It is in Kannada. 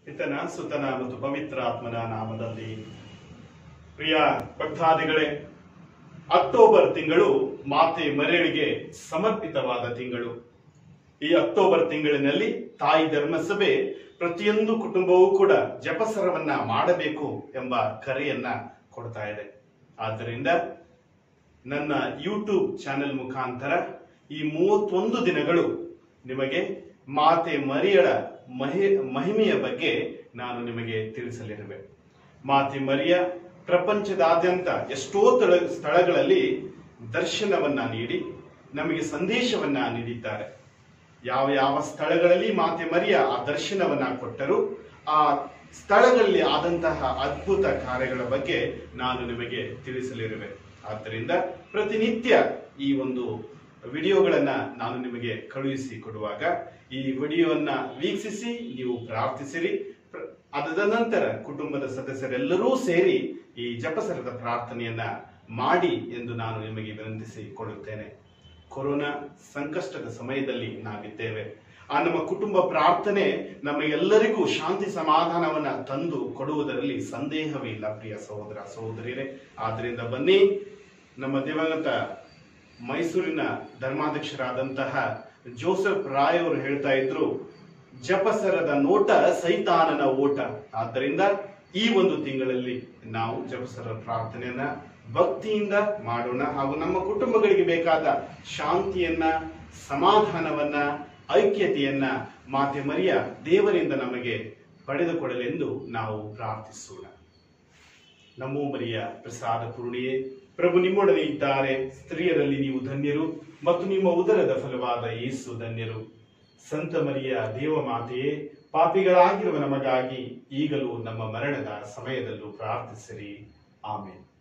ಪಿತನ ಸುತನ ಮತ್ತು ಪವಿತ್ರ ಆತ್ಮನ ನಾಮದಲ್ಲಿ ಪ್ರಿಯ ಭಕ್ತಾದಿಗಳೇ ಅಕ್ಟೋಬರ್ ತಿಂಗಳು ಮಾತೆ ಮರೆಯಳಿಗೆ ಸಮರ್ಪಿತವಾದ ತಿಂಗಳು ಈ ಅಕ್ಟೋಬರ್ ತಿಂಗಳಿನಲ್ಲಿ ತಾಯಿ ಧರ್ಮಸಭೆ ಪ್ರತಿಯೊಂದು ಕುಟುಂಬವೂ ಕೂಡ ಜಪಸರವನ್ನ ಮಾಡಬೇಕು ಎಂಬ ಕರೆಯನ್ನ ಕೊಡ್ತಾ ಇದೆ ಆದ್ದರಿಂದ ನನ್ನ ಯೂಟ್ಯೂಬ್ ಚಾನೆಲ್ ಮುಖಾಂತರ ಈ ಮೂವತ್ತೊಂದು ದಿನಗಳು ನಿಮಗೆ ಮಾತೆ ಮರಿಯಳ ಮಹಿ ಮಹಿಮೆಯ ಬಗ್ಗೆ ನಾನು ನಿಮಗೆ ತಿಳಿಸಲಿರುವೆ ಮಾತೆ ಮರಿಯ ಪ್ರಪಂಚದಾದ್ಯಂತ ಎಷ್ಟೋ ತಳ ಸ್ಥಳಗಳಲ್ಲಿ ದರ್ಶನವನ್ನ ನೀಡಿ ನಮಗೆ ಸಂದೇಶವನ್ನ ನೀಡಿದ್ದಾರೆ ಯಾವ ಯಾವ ಸ್ಥಳಗಳಲ್ಲಿ ಮಾತೆ ಮರಿಯ ಆ ದರ್ಶನವನ್ನ ಕೊಟ್ಟರು ಆ ಸ್ಥಳಗಳಲ್ಲಿ ಆದಂತಹ ಅದ್ಭುತ ಕಾರ್ಯಗಳ ಬಗ್ಗೆ ನಾನು ನಿಮಗೆ ತಿಳಿಸಲಿರುವೆ ಆದ್ದರಿಂದ ಪ್ರತಿನಿತ್ಯ ಈ ಒಂದು ವಿಡಿಯೋಗಳನ್ನ ನಾನು ನಿಮಗೆ ಕಳುಹಿಸಿ ಕೊಡುವಾಗ ಈ ವಿಡಿಯೋವನ್ನ ವೀಕ್ಷಿಸಿ ನೀವು ಪ್ರಾರ್ಥಿಸಿರಿ ಪ್ರ- ಅದಾದ ನಂತರ ಕುಟುಂಬದ ಸದಸ್ಯರೆಲ್ಲರೂ ಸೇರಿ ಈ ಜಪಸರದ ಪ್ರಾರ್ಥನೆಯನ್ನ ಮಾಡಿ ಎಂದು ನಾನು ನಿಮಗೆ ವಿನಂತಿಸಿ ಕೊಡುತ್ತೇನೆ ಕೊರೋನಾ ಸಂಕಷ್ಟದ ಸಮಯದಲ್ಲಿ ನಾವಿದ್ದೇವೆ ಆ ನಮ್ಮ ಕುಟುಂಬ ಪ್ರಾರ್ಥನೆ ನಮಗೆಲ್ಲರಿಗೂ ಶಾಂತಿ ಸಮಾಧಾನವನ್ನ ತಂದು ಕೊಡುವುದರಲ್ಲಿ ಸಂದೇಹವೇ ಇಲ್ಲ ಪ್ರಿಯ ಸಹೋದರ ಸಹೋದರಿಯರೇ ಆದ್ರಿಂದ ಬನ್ನಿ ನಮ್ಮ ದಿವಂಗತ ಮೈಸೂರಿನ ಧರ್ಮಾಧ್ಯಕ್ಷರಾದಂತಹ ಜೋಸೆಫ್ ರಾಯ್ ಅವರು ಹೇಳ್ತಾ ಇದ್ರು ಜಪಸರದ ನೋಟ ಸೈತಾನನ ಓಟ ಆದ್ದರಿಂದ ಈ ಒಂದು ತಿಂಗಳಲ್ಲಿ ನಾವು ಜಪಸರ ಪ್ರಾರ್ಥನೆಯನ್ನ ಭಕ್ತಿಯಿಂದ ಮಾಡೋಣ ಹಾಗೂ ನಮ್ಮ ಕುಟುಂಬಗಳಿಗೆ ಬೇಕಾದ ಶಾಂತಿಯನ್ನ ಸಮಾಧಾನವನ್ನ ಐಕ್ಯತೆಯನ್ನ ಮಾತೆ ಮರಿಯ ದೇವರಿಂದ ನಮಗೆ ಪಡೆದುಕೊಡಲೆಂದು ನಾವು ಪ್ರಾರ್ಥಿಸೋಣ ನಮೋ ಮರಿಯ ಪ್ರಸಾದ ಪೂರ್ಣಿಯೇ ಪ್ರಭು ನಿಮ್ಮೊಡನೆ ಇದ್ದಾರೆ ಸ್ತ್ರೀಯರಲ್ಲಿ ನೀವು ಧನ್ಯರು ಮತ್ತು ನಿಮ್ಮ ಉದರದ ಫಲವಾದ ಯೇಸು ಧನ್ಯರು ಸಂತ ಮರಿಯ ದೇವ ಮಾತೆಯೇ ಪಾಪಿಗಳಾಗಿರುವ ನಮಗಾಗಿ ಈಗಲೂ ನಮ್ಮ ಮರಣದ ಸಮಯದಲ್ಲೂ ಪ್ರಾರ್ಥಿಸಿರಿ ಆಮೇಲೆ